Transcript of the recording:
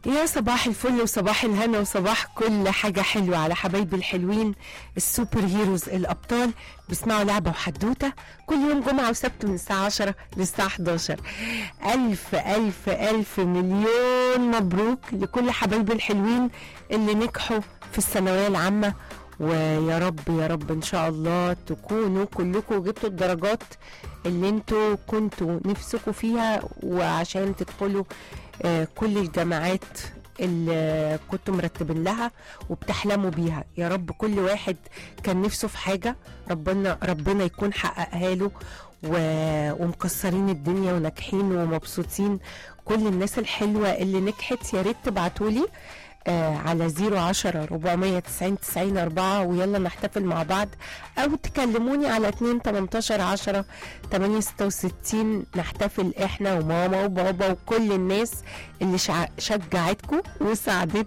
يا صباح الفل وصباح الهنا وصباح كل حاجة حلوة على حبايبي الحلوين السوبر هيروز الأبطال بيسمعوا لعبة وحدوتة كل يوم جمعة وسبت من الساعة 10 للساعة 11 ألف ألف ألف مليون مبروك لكل حبايبي الحلوين اللي نجحوا في الثانوية العامة ويا رب يا رب ان شاء الله تكونوا كلكم جبتوا الدرجات اللي انتوا كنتوا نفسكم فيها وعشان تدخلوا آه، كل الجامعات اللي كنتوا مرتبين لها وبتحلموا بيها يا رب كل واحد كان نفسه في حاجة ربنا ربنا يكون حققها له و... ومكسرين الدنيا وناجحين ومبسوطين كل الناس الحلوة اللي نجحت يا ريت تبعتولي آه على 010 490 90 4 ويلا نحتفل مع بعض او تكلموني على 2 18 10 8 66 نحتفل احنا وماما وبابا وكل الناس اللي شع- شجعتكم وساعدتكم